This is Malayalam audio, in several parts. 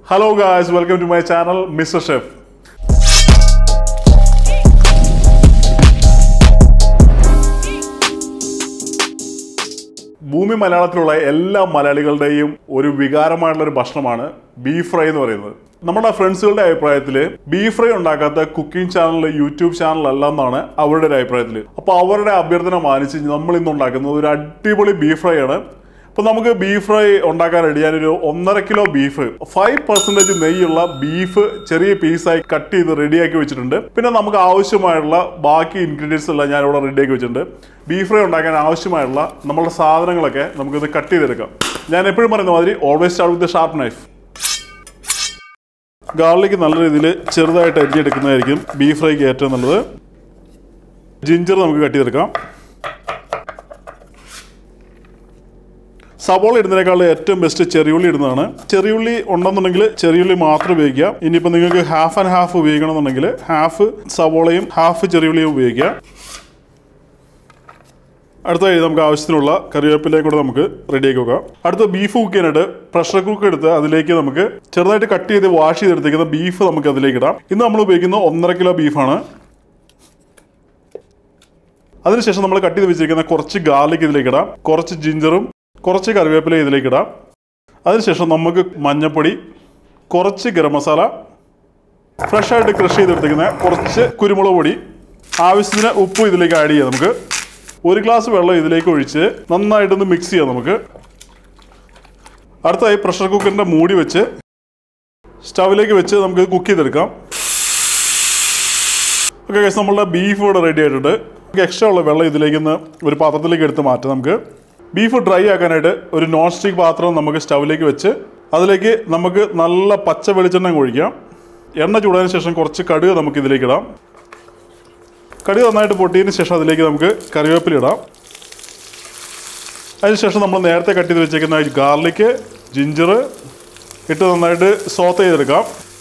hello guys welcome to my channel mister chef Bhoomi മലയാളത്തിലുള്ള എല്ലാ മലയാളികളുടെയും ഒരു വികാരമായിട്ടുള്ള ഒരു ഭക്ഷണമാണ് ബീഫ് ഫ്രൈ എന്ന് പറയുന്നത് നമ്മുടെ ഫ്രണ്ട്സുകളുടെ അഭിപ്രായത്തിൽ ബീഫ് ഫ്രൈ ഉണ്ടാക്കാത്ത കുക്കിംഗ് ചാനൽ യൂട്യൂബ് ചാനൽ അല്ല എന്നാണ് അവരുടെ ഒരു അഭിപ്രായത്തിൽ അപ്പോൾ അവരുടെ അഭ്യർത്ഥന മാനിച്ച് നമ്മൾ ഇന്ന് ഉണ്ടാക്കുന്നത് ഒരു അടിപൊളി ബീഫ് ഫ്രൈ ആണ് അപ്പൊ നമുക്ക് ബീഫ് ഫ്രൈ ഉണ്ടാക്കാൻ റെഡിയാനൊരു ഒന്നര കിലോ ബീഫ് ഫൈവ് പെർസെന്റേജ് നെയ്യുള്ള ബീഫ് ചെറിയ പീസായി കട്ട് ചെയ്ത് റെഡിയാക്കി വെച്ചിട്ടുണ്ട് പിന്നെ നമുക്ക് ആവശ്യമായുള്ള ബാക്കി ഇൻഗ്രീഡിയൻസ് എല്ലാം ഞാൻ ഇവിടെ റെഡിയാക്കി വെച്ചിട്ടുണ്ട് ബീഫ് ഫ്രൈ ഉണ്ടാക്കാൻ ആവശ്യമായുള്ള നമ്മളുടെ സാധനങ്ങളൊക്കെ നമുക്കിത് കട്ട് ചെയ്തെടുക്കാം ഞാൻ എപ്പോഴും പറയുന്ന മാതിരി always start with sharp knife garlic നല്ല രീതിയിൽ ചെറുതായിട്ട് അരിഞ്ഞെടുക്കുന്നതായിരിക്കും ബീഫ് ഫ്രൈക്ക് ഏറ്റവും നല്ലത് ജിഞ്ചർ നമുക്ക് കട്ട് ചെയ്തെടുക്കാം സവോള ഇടുന്നതിനേക്കാൾ ഏറ്റവും ബെസ്റ്റ് ചെറിയുള്ളി ഇടുന്നതാണ് ചെറിയുള്ളി ഉണ്ടെന്നുണ്ടെങ്കിൽ ചെറിയുള്ളി മാത്രം ഉപയോഗിക്കുക ഇനിയിപ്പോൾ നിങ്ങൾക്ക് ഹാഫ് ആൻഡ് ഹാഫ് ഉപയോഗിക്കണമെന്നുണ്ടെങ്കിൽ ഹാഫ് സവോളയും ഹാഫ് ചെറിയുള്ളിയും ഉപയോഗിക്കുക അടുത്തതായി നമുക്ക് ആവശ്യത്തിനുള്ള കറിവേപ്പിലയും കൂടെ നമുക്ക് റെഡിയാക്കി വെക്കാം അടുത്ത ബീഫ് കുക്ക് ചെയ്യാനായിട്ട് പ്രഷർ കുക്ക് എടുത്ത് അതിലേക്ക് നമുക്ക് ചെറുതായിട്ട് കട്ട് ചെയ്ത് വാഷ് ചെയ്തെടുത്തേക്കുന്ന ബീഫ് നമുക്ക് അതിലേക്ക് ഇടാം ഇന്ന് നമ്മൾ ഉപയോഗിക്കുന്ന ഒന്നര കിലോ ബീഫാണ് അതിനുശേഷം നമ്മൾ കട്ട് ചെയ്ത് വെച്ചിരിക്കുന്ന കുറച്ച് ഗാർലിക് ഇതിലേക്ക് ഇടാം കുറച്ച് ജിഞ്ചറും കുറച്ച് കറിവേപ്പില ഇതിലേക്ക് ഇടാം അതിനുശേഷം നമുക്ക് മഞ്ഞൾപ്പൊടി കുറച്ച് ഗരം മസാല ഫ്രഷ് ആയിട്ട് ക്രഷ് ചെയ്തെടുത്തിരിക്കുന്ന കുറച്ച് കുരുമുളക് പൊടി ആവശ്യത്തിന് ഉപ്പ് ഇതിലേക്ക് ആഡ് ചെയ്യാം നമുക്ക് ഒരു ഗ്ലാസ് വെള്ളം ഇതിലേക്ക് ഒഴിച്ച് നന്നായിട്ടൊന്ന് മിക്സ് ചെയ്യാം നമുക്ക് അടുത്തായി പ്രഷർ കുക്കറിൻ്റെ മൂടി വെച്ച് സ്റ്റവിലേക്ക് വെച്ച് നമുക്ക് കുക്ക് ചെയ്തെടുക്കാം ഓക്കെ ഗൈസ് നമ്മളുടെ ബീഫ് ഇവിടെ റെഡി ആയിട്ടുണ്ട് നമുക്ക് എക്സ്ട്രാ ഉള്ള വെള്ളം ഇതിലേക്ക് ഒന്ന് ഒരു പാത്രത്തിലേക്ക് എടുത്ത് മാറ്റാം നമുക്ക് ബീഫ് ഡ്രൈ ആക്കാനായിട്ട് ഒരു നോൺ സ്റ്റിക്ക് പാത്രം നമുക്ക് സ്റ്റവിലേക്ക് വെച്ച് അതിലേക്ക് നമുക്ക് നല്ല പച്ച വെളിച്ചെണ്ണ ഒഴിക്കാം എണ്ണ ചൂടാതിന് ശേഷം കുറച്ച് കടുക് നമുക്ക് ഇതിലേക്ക് ഇടാം കടുക് നന്നായിട്ട് പൊട്ടിയതിന് ശേഷം അതിലേക്ക് നമുക്ക് കറിവേപ്പില ഇടാം അതിനുശേഷം നമ്മൾ നേരത്തെ കട്ട് ചെയ്ത് വെച്ചേക്കുന്ന ഗാർലിക്ക് ജിഞ്ചർ ഇട്ട് നന്നായിട്ട് സോത്ത് ചെയ്തെടുക്കാം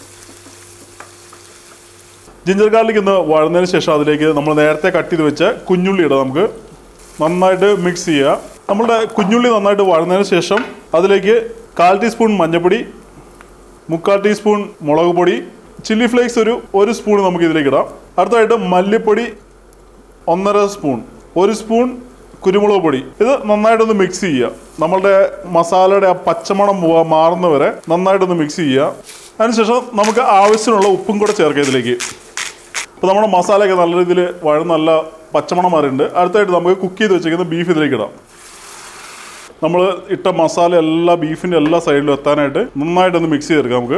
ജിഞ്ചർ ഗാർലിക് ഒന്ന് വഴന്നതിന് ശേഷം അതിലേക്ക് നമ്മൾ നേരത്തെ കട്ട് ചെയ്ത് വെച്ച കുഞ്ഞുള്ളി ഇടാം നമുക്ക് നന്നായിട്ട് മിക്സ് ചെയ്യുക നമ്മുടെ കുഞ്ഞുള്ളി നന്നായിട്ട് വഴന്നതിന് ശേഷം അതിലേക്ക് കാൽ ടീസ്പൂൺ മഞ്ഞൾപ്പൊടി മുക്കാൽ ടീസ്പൂൺ മുളക് പൊടി ചില്ലി ഫ്ലേക്സ് ഒരു ഒരു സ്പൂൺ നമുക്ക് ഇതിലേക്ക് ഇടാം അടുത്തതായിട്ട് മല്ലിപ്പൊടി ഒന്നര സ്പൂൺ ഒരു സ്പൂൺ കുരുമുളക് പൊടി ഇത് നന്നായിട്ടൊന്ന് മിക്സ് ചെയ്യുക നമ്മളുടെ മസാലയുടെ ആ പച്ചമണം പോവാ മാറുന്നവരെ നന്നായിട്ടൊന്ന് മിക്സ് ചെയ്യുക അതിനുശേഷം നമുക്ക് ആവശ്യത്തിനുള്ള ഉപ്പും കൂടെ ചേർക്കുക ഇതിലേക്ക് അപ്പോൾ നമ്മുടെ മസാലയൊക്കെ നല്ല രീതിയിൽ വഴ നല്ല പച്ചമണം മാറിയിട്ടുണ്ട് അടുത്തായിട്ട് നമുക്ക് കുക്ക് ചെയ്ത് വെച്ചേക്കുന്ന ബീഫ് ഇതിലേക്ക് ഇടാം നമ്മൾ ഇട്ട മസാല എല്ലാ ബീഫിൻ്റെ എല്ലാ സൈഡിലും എത്താനായിട്ട് നന്നായിട്ടൊന്ന് മിക്സ് ചെയ്തെടുക്കാം നമുക്ക്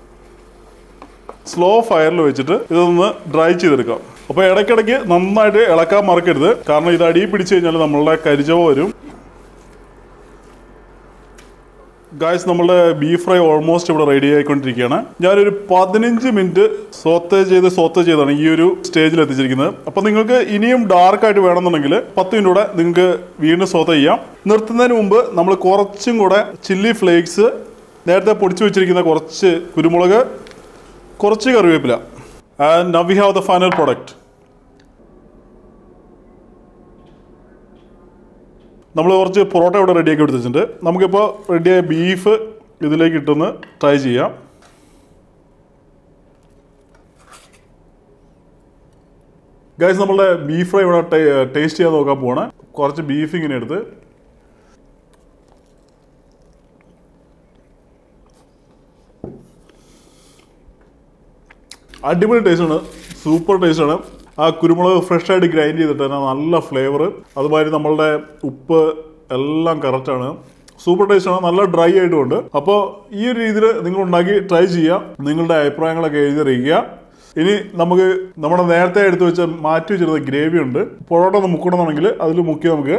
സ്ലോ ഫയറിൽ വെച്ചിട്ട് ഇതൊന്ന് ഡ്രൈ ചെയ്തെടുക്കാം അപ്പോൾ ഇടയ്ക്കിടയ്ക്ക് നന്നായിട്ട് ഇളക്കാൻ മറക്കരുത് കാരണം ഇത് അടിയിൽ പിടിച്ചു കഴിഞ്ഞാൽ നമ്മളുടെ കരിചവ വരും ഗായ്സ് നമ്മളുടെ ബീഫ് ഫ്രൈ ഓൾമോസ്റ്റ് ഇവിടെ റെഡി ആയിക്കൊണ്ടിരിക്കുകയാണ് ഞാനൊരു പതിനഞ്ച് മിനിറ്റ് സോത്ത് ചെയ്ത് സോത്ത് ചെയ്താണ് ഈ ഒരു സ്റ്റേജിൽ എത്തിച്ചിരിക്കുന്നത് അപ്പോൾ നിങ്ങൾക്ക് ഇനിയും ഡാർക്ക് ആയിട്ട് വേണമെന്നുണ്ടെങ്കിൽ പത്ത് മിനിറ്റ് കൂടെ നിങ്ങൾക്ക് വീണ്ടും സോത്ത് ചെയ്യാം നിർത്തുന്നതിന് മുമ്പ് നമ്മൾ കുറച്ചും കൂടെ ചില്ലി ഫ്ലേക്സ് നേരത്തെ പൊടിച്ചു വെച്ചിരിക്കുന്ന കുറച്ച് കുരുമുളക് കുറച്ച് കറിവേപ്പില and now we have the final product നമ്മൾ കുറച്ച് പൊറോട്ട ഇവിടെ റെഡിയാക്കി എടുത്തിട്ടുണ്ട് നമുക്കിപ്പോൾ റെഡിയായ ബീഫ് ഇതിലേക്ക് ഇട്ടൊന്ന് ട്രൈ ചെയ്യാം ഗൈസ് നമ്മളുടെ ബീഫ് ഫ്രൈ ഇവിടെ ടേസ്റ്റ് ചെയ്യാൻ നോക്കാൻ പോവാണ് കുറച്ച് ബീഫ് ഇങ്ങനെ എടുത്ത് അടിപൊളി ടേസ്റ്റാണ് സൂപ്പർ ടേസ്റ്റാണ് ആ കുരുമുളക് ഫ്രഷ് ആയിട്ട് ഗ്രൈൻഡ് ചെയ്തിട്ട് തന്നെ നല്ല ഫ്ലേവർ അതുമാതിരി നമ്മളുടെ ഉപ്പ് എല്ലാം കറക്റ്റാണ് സൂപ്പർ ടേസ്റ്റാണ് നല്ല ഡ്രൈ ആയിട്ടുമുണ്ട് അപ്പോൾ ഈ ഒരു രീതിയിൽ നിങ്ങൾ ഉണ്ടാക്കി ട്രൈ ചെയ്യുക നിങ്ങളുടെ അഭിപ്രായങ്ങളൊക്കെ എഴുതി അറിയിക്കുക ഇനി നമുക്ക് നമ്മുടെ നേരത്തെ എടുത്തു വെച്ച മാറ്റി വെച്ചിരുന്ന ഗ്രേവി ഉണ്ട് പൊറോട്ട ഒന്ന് മുക്കണമെന്നുണ്ടെങ്കിൽ അതിൽ മുക്കി നമുക്ക്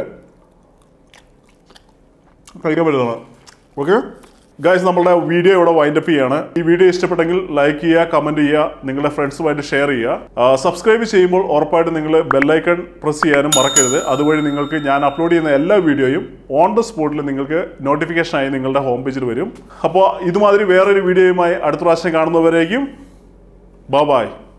കഴിക്കാൻ പറ്റുന്നതാണ് ഓക്കെ ഗായ്സ് നമ്മളുടെ വീഡിയോ ഇവിടെ വൈൻഡപ്പ് ചെയ്യാണ് ഈ വീഡിയോ ഇഷ്ടപ്പെട്ടെങ്കിൽ ലൈക്ക് ചെയ്യുക കമന്റ് ചെയ്യുക നിങ്ങളുടെ ഫ്രണ്ട്സുമായിട്ട് ഷെയർ ചെയ്യുക സബ്സ്ക്രൈബ് ചെയ്യുമ്പോൾ ഉറപ്പായിട്ടും നിങ്ങൾ ബെല്ലൈക്കൺ പ്രസ് ചെയ്യാനും മറക്കരുത് അതുവഴി നിങ്ങൾക്ക് ഞാൻ അപ്ലോഡ് ചെയ്യുന്ന എല്ലാ വീഡിയോയും ഓൺ ദ സ്പോട്ടിൽ നിങ്ങൾക്ക് നോട്ടിഫിക്കേഷനായി നിങ്ങളുടെ ഹോം പേജിൽ വരും അപ്പോൾ ഇതുമാതിരി വേറൊരു വീഡിയോയുമായി അടുത്ത പ്രാവശ്യം കാണുന്നവരേക്കും ബൈ